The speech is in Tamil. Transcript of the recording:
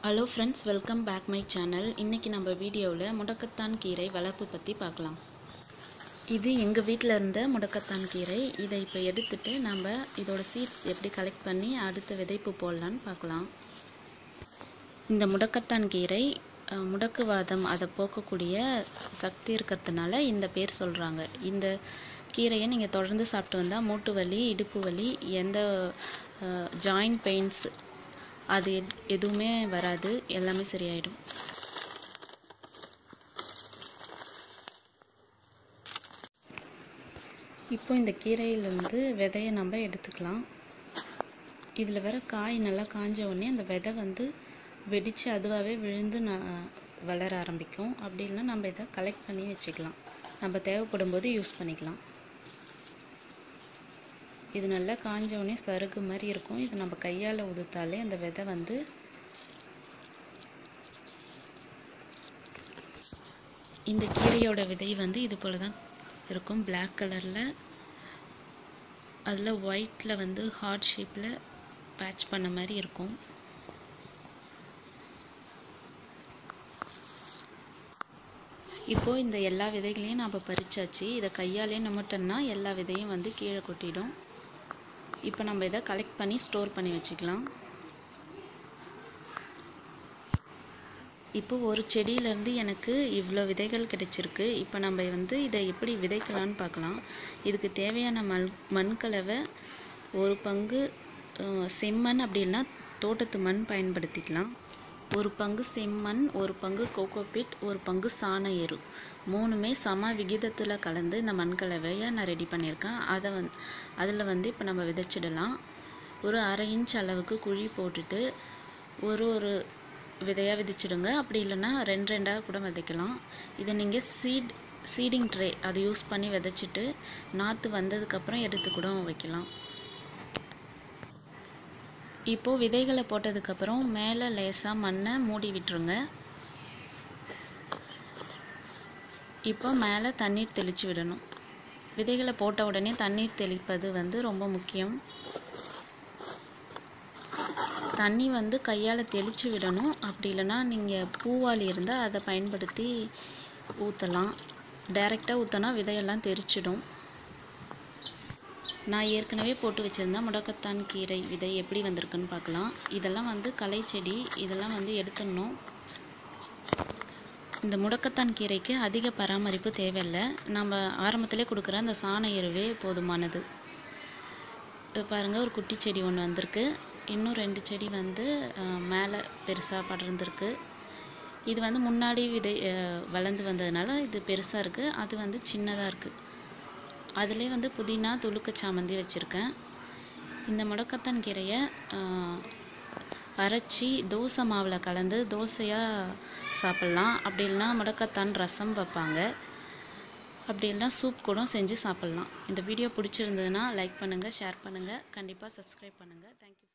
hello friends welcome back my channel இன்றைக்கி நம்ம வீடியோவில் முடக்கத்தான் கீரை வளர்ப்பு பற்றி பார்க்கலாம் இது எங்கள் வீட்டில் இருந்த முடக்கத்தான் கீரை இதை இப்போ எடுத்துட்டு நம்ம இதோட சீட்ஸ் எப்படி கலெக்ட் பண்ணி அடுத்த விதைப்பு போடலான்னு பார்க்கலாம் இந்த முடக்கத்தான் கீரை அஹ், முடக்குவாதம் அதை போக்கக்கூடிய சக்தி இருக்கிறதுனால இந்த பேர் சொல்கிறாங்க இந்த கீரையை நீங்கள் தொடர்ந்து சாப்பிட்டு வந்தால் மூட்டு வலி இடுப்பு வலி எந்த ஜாயிண்ட் பெயின்ஸ் அது எத்- எதுவுமே வராது எல்லாமே சரியாயிடும் இப்போ இந்த கீரையிலேருந்து விதையை நம்ம எடுத்துக்கலாம் இதில் வர காய் நல்லா காஞ்ச உடனே அந்த விதை வந்து வெடித்து அதுவாகவே விழுந்து நான் வளர ஆரம்பிக்கும் அப்படி இல்லைன்னா நம்ம இதை கலெக்ட் பண்ணி வச்சுக்கலாம் நம்ம தேவைப்படும் போது யூஸ் பண்ணிக்கலாம் இது நல்லா காஞ்ச உடனே சருகு மாதிரி இருக்கும் இது நம்ம கையால் உதுத்தாலே அந்த விதை வந்து இந்த கீரையோட விதை வந்து இது போல தான் இருக்கும் Black கலரில் அதில் ஒயிட்டில் வந்து ஹார்ட் ஷேப்பில் பேட்ச் பண்ண மாதிரி இருக்கும் இப்போது இந்த எல்லா விதைகளையும் நம்ம பறிச்சாச்சு இதை கையாலே நம்மட்டோம்னா எல்லா விதையும் வந்து கீழே கொட்டிடும் இப்போ நம்ம இதை கலெக்ட் பண்ணி ஸ்டோர் பண்ணி வச்சுக்கலாம் இப்போ ஒரு செடியிலேருந்து எனக்கு இவ்வளோ விதைகள் கிடைச்சிருக்கு இப்போ நம்ம வந்து இதை எப்படி விதைக்கலாம்னு பார்க்கலாம் இதுக்கு தேவையான மல் மண்கலவை ஒரு பங்கு அஹ், செம்மண் அப்படி இல்லைன்னா தோட்டத்து மண் பயன்படுத்திக்கலாம் ஒரு பங்கு செம்மண் ஒரு பங்கு கோகோபிட் ஒரு பங்கு சாண எரு மூணுமே சம விகிதத்தில் கலந்து இந்த மண்கலவையை நான் ரெடி பண்ணியிருக்கேன் அதை வந் அதில் வந்து இப்போ நம்ம விதைச்சிடலாம் ஒரு அரை இன்ச் அளவுக்கு குழி போட்டுட்டு ஒரு ஒரு விதையாக விதைச்சிடுங்க அப்படி இல்லைன்னா ரெண்டு ரெண்டாக கூட விதைக்கலாம் இதை நீங்கள் சீட் சீடிங் ட்ரே அதை யூஸ் பண்ணி விதைச்சிட்டு நாற்று வந்ததுக்கப்புறம் எடுத்து கூட வைக்கலாம் இப்போது விதைகளை போட்டதுக்கப்புறம் மேலே லேசாக மண்ணை மூடி விட்டுருங்க இப்போ மேலே தண்ணீர் தெளித்து விடணும் விதைகளை போட்ட உடனே தண்ணீர் தெளிப்பது வந்து ரொம்ப முக்கியம் தண்ணி வந்து கையால் தெளித்து விடணும் அப்படி இல்லைன்னா நீங்கள் பூவாளி இருந்தால் அதை பயன்படுத்தி ஊற்றலாம் டைரெக்டாக ஊற்றினா விதையெல்லாம் தெரிச்சிடும் நான் ஏற்கனவே போட்டு வச்சுருந்தேன் முடக்கத்தான் கீரை விதை எப்படி வந்திருக்குன்னு பார்க்கலாம் இதெல்லாம் வந்து களை செடி இதெல்லாம் வந்து எடுத்துடணும் இந்த முடக்கத்தான் கீரைக்கு அதிக பராமரிப்பு தேவையில்லை நம்ம ஆரம்பத்திலே கொடுக்குற அந்த சாண எருவே போதுமானது இது பாருங்கள் ஒரு குட்டி செடி ஒன்று வந்திருக்கு இன்னும் ரெண்டு செடி வந்து மேலே பெருசாக படர்ந்துருக்கு இது வந்து முன்னாடி விதை அஹ், வளர்ந்து வந்ததுனால இது பெருசாக இருக்குது அது வந்து சின்னதாக இருக்குது அதிலே வந்து புதினா துளுக்க சாமந்தி வச்சுருக்கேன் இந்த முடக்கத்தான் கீரையை அஹ், அரைச்சி தோசை மாவில் கலந்து தோசையாக சாப்பிட்லாம் அப்படி இல்லைன்னா முடக்கத்தான் ரசம் வைப்பாங்க அப்படி இல்லைன்னா சூப் கூட செஞ்சு சாப்பிட்லாம் இந்த வீடியோ பிடிச்சிருந்ததுன்னா லைக் பண்ணுங்கள் ஷேர் பண்ணுங்கள் கண்டிப்பாக சப்ஸ்கிரைப் பண்ணுங்கள் தேங்க்யூ